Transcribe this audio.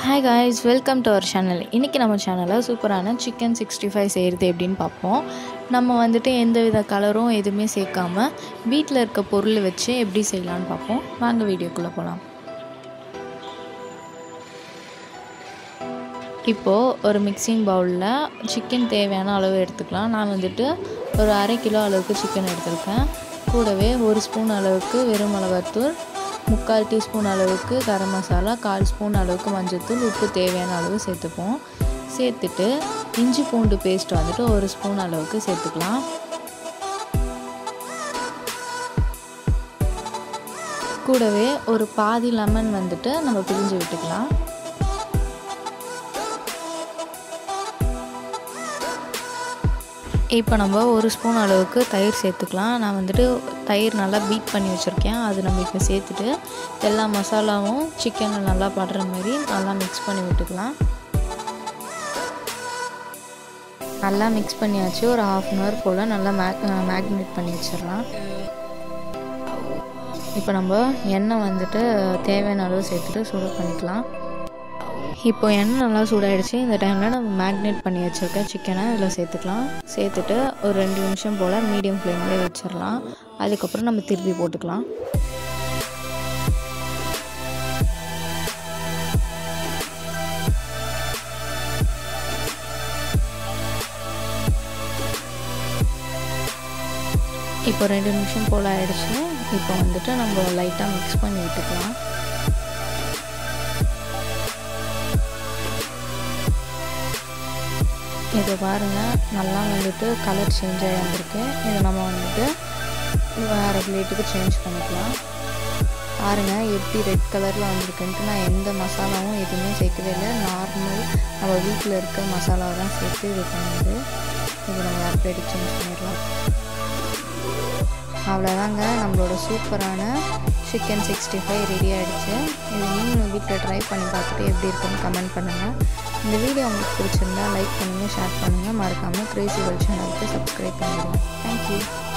hi guys welcome to our channel இன்றைக்கி நம்ம சேனலில் சூப்பரான சிக்கன் சிக்ஸ்டி ஃபைவ் செய்கிறது எப்படின்னு பார்ப்போம் நம்ம வந்துட்டு எந்த வித கலரும் எதுவுமே சேர்க்காம வீட்டில் இருக்க பொருள் வச்சு எப்படி செய்யலான்னு பார்ப்போம் வாங்க வீடியோக்குள்ளே போகலாம் இப்போது ஒரு மிக்சிங் பவுலில் சிக்கன் தேவையான அளவு எடுத்துக்கலாம் நான் வந்துட்டு ஒரு அரை கிலோ அளவுக்கு சிக்கன் எடுத்திருக்கேன் கூடவே ஒரு ஸ்பூன் அளவுக்கு வெறும் மிளகாத்தூள் முக்கால் டீஸ்பூன் அளவுக்கு கரம் மசாலா கால் ஸ்பூன் அளவுக்கு மஞ்சள்தூள் உப்பு தேவையான அளவு சேர்த்துப்போம் சேர்த்துட்டு இஞ்சி பூண்டு பேஸ்ட் வந்துட்டு ஒரு ஸ்பூன் அளவுக்கு சேர்த்துக்கலாம் கூடவே ஒரு பாதி லெமன் வந்துட்டு நம்ம பிரிஞ்சு விட்டுக்கலாம் இப்போ நம்ம ஒரு ஸ்பூன் அளவுக்கு தயிர் சேர்த்துக்கலாம் நான் வந்துட்டு தயிர் நல்லா பீட் பண்ணி வச்சுருக்கேன் அது நம்ம இப்போ சேர்த்துட்டு எல்லா மசாலாவும் சிக்கனில் நல்லா படுற மாதிரி நல்லா மிக்ஸ் பண்ணி விட்டுக்கலாம் நல்லா மிக்ஸ் பண்ணியாச்சு ஒரு ஹாஃப் அன் ஹவர் போல் நல்லா மேக் மேக்னேட் பண்ணி வச்சிடலாம் இப்போ நம்ம எண்ணெய் வந்துட்டு தேவையான அளவு சேர்த்துட்டு சூடு பண்ணிக்கலாம் இப்போ எண்ணெய் நல்லா சூடாயிடுச்சு இந்த டைமில் நம்ம மேக்னேட் பண்ணி வச்சுருக்க சிக்கனை இதில் சேர்த்துக்கலாம் சேர்த்துட்டு ஒரு ரெண்டு நிமிஷம் போல் மீடியம் ஃப்ளேம்லேயே வச்சிடலாம் அதுக்கப்புறம் நம்ம திருப்பி போட்டுக்கலாம் இப்போ ரெண்டு நிமிஷம் போல் ஆயிடுச்சு இப்போ வந்துட்டு நம்ம லைட்டாக மிக்ஸ் பண்ணி விட்டுக்கலாம் இதை பாருங்கள் நல்லா வந்துட்டு கலர் சேஞ்ச் ஆகி வந்திருக்கு இதை நம்ம வந்துட்டு வேறு பிளேட்டுக்கு சேஞ்ச் பண்ணிக்கலாம் பாருங்கள் எப்படி ரெட் கலரில் வந்திருக்குன்ட்டு நான் எந்த மசாலாவும் எதுவுமே சேர்க்கவே இல்லை நார்மல் நம்ம வீட்டில் இருக்க மசாலாவை தான் சேர்த்து இது பண்ணுது இது நம்ம வேறு பிளேட்டுக்கு சேஞ்ச் பண்ணிடலாம் அவ்வளோதாங்க நம்மளோட சூப்பரான சிக்கன் சிக்ஸ்டி ஃபைவ் ரெடி ஆகிடுச்சு இது நீங்களும் வீட்டில் ட்ரை பண்ணி பார்த்துட்டு எப்படி இருக்குன்னு கமெண்ட் பண்ணுங்கள் இந்த வீடியோ உங்களுக்கு பிடிச்சிருந்தா லைக் பண்ணுங்கள் ஷேர் பண்ணுங்கள் மறக்காமல் க்ரேசி வேர்ல்ட் சேனலுக்கு சப்ஸ்கிரைப் பண்ணிடுங்க தேங்க்யூ